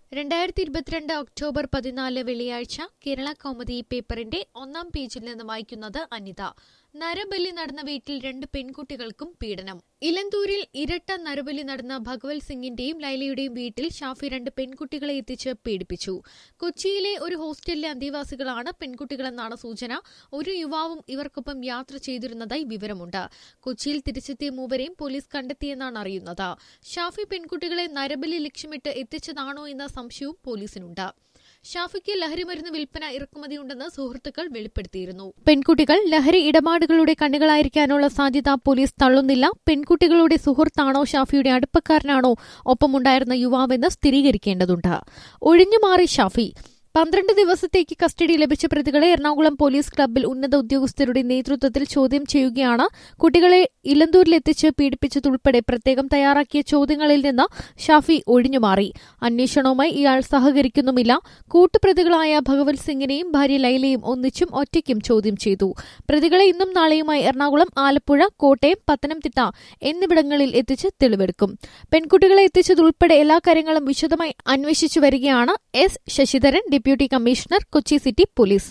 രണ്ടായിരത്തി ഇരുപത്തിരണ്ട് ഒക്ടോബർ പതിനാല് വെള്ളിയാഴ്ച കേരള കൗമുദി പേപ്പറിന്റെ ഒന്നാം പേജിൽ നിന്ന് വായിക്കുന്നത് അനിത നരബലി നടന്ന വീട്ടിൽ രണ്ട് പെൺകുട്ടികൾക്കും പീഡനം ഇലന്തൂരിൽ ഇരട്ട നരബലി നടന്ന ഭഗവത് സിംഗിന്റെയും ലൈലയുടെയും വീട്ടിൽ ഷാഫി രണ്ട് പെൺകുട്ടികളെ എത്തിച്ച് പീഡിപ്പിച്ചു കൊച്ചിയിലെ ഒരു ഹോസ്റ്റലിലെ അന്തേവാസികളാണ് പെൺകുട്ടികളെന്നാണ് സൂചന ഒരു യുവാവും ഇവർക്കൊപ്പം യാത്ര ചെയ്തിരുന്നതായി വിവരമുണ്ട് കൊച്ചിയിൽ തിരിച്ചെത്തിയ മൂവരെയും പോലീസ് കണ്ടെത്തിയെന്നാണ് അറിയുന്നത് ഷാഫി പെൺകുട്ടികളെ നരബലി ലക്ഷ്യമിട്ട് എത്തിച്ചതാണോ എന്ന സംശയവും പോലീസിനുണ്ട് ഷാഫിക്ക് ലഹരിമരുന്ന് വിൽപ്പന ഇറക്കുമതിയുണ്ടെന്ന് സുഹൃത്തുക്കൾ വെളിപ്പെടുത്തിയിരുന്നു പെൺകുട്ടികൾ ലഹരി ഇടപാടുകളുടെ കണ്ണുകളായിരിക്കാനുള്ള സാധ്യത പോലീസ് തള്ളുന്നില്ല പെൺകുട്ടികളുടെ സുഹൃത്താണോ ഷാഫിയുടെ അടുപ്പക്കാരനാണോ ഒപ്പമുണ്ടായിരുന്ന യുവാവെന്ന് സ്ഥിരീകരിക്കേണ്ടതുണ്ട് ഒഴിഞ്ഞുമാറി ഷാഫി പന്ത്രണ്ട് ദിവസത്തേക്ക് കസ്റ്റഡി ലഭിച്ച പ്രതികളെ എറണാകുളം പോലീസ് ക്ലബ്ബിൽ ഉന്നത ഉദ്യോഗസ്ഥരുടെ നേതൃത്വത്തിൽ ചോദ്യം ചെയ്യുകയാണ് കുട്ടികളെ ഇലന്തൂരിലെത്തിച്ച് പീഡിപ്പിച്ചതുൾപ്പെടെ പ്രത്യേകം തയ്യാറാക്കിയ ചോദ്യങ്ങളിൽ നിന്ന് ഷാഫി ഒഴിഞ്ഞുമാറി അന്വേഷണവുമായി ഇയാൾ സഹകരിക്കുന്നുമില്ല കൂട്ടുപ്രതികളായ ഭഗവത് സിംഗിനെയും ഭാര്യ ലൈലയും ഒന്നിച്ചും ഒറ്റയ്ക്കും ചോദ്യം ചെയ്തു പ്രതികളെ ഇന്നും നാളെയുമായി എറണാകുളം ആലപ്പുഴ കോട്ടയം പത്തനംതിട്ട എന്നിവിടങ്ങളിൽ എത്തിച്ച് തെളിവെടുക്കും പെൺകുട്ടികളെ എത്തിച്ചതുൾപ്പെടെ എല്ലാ കാര്യങ്ങളും വിശദമായി അന്വേഷിച്ചു വരികയാണ് S Sasidharan deputy commissioner Kochi city police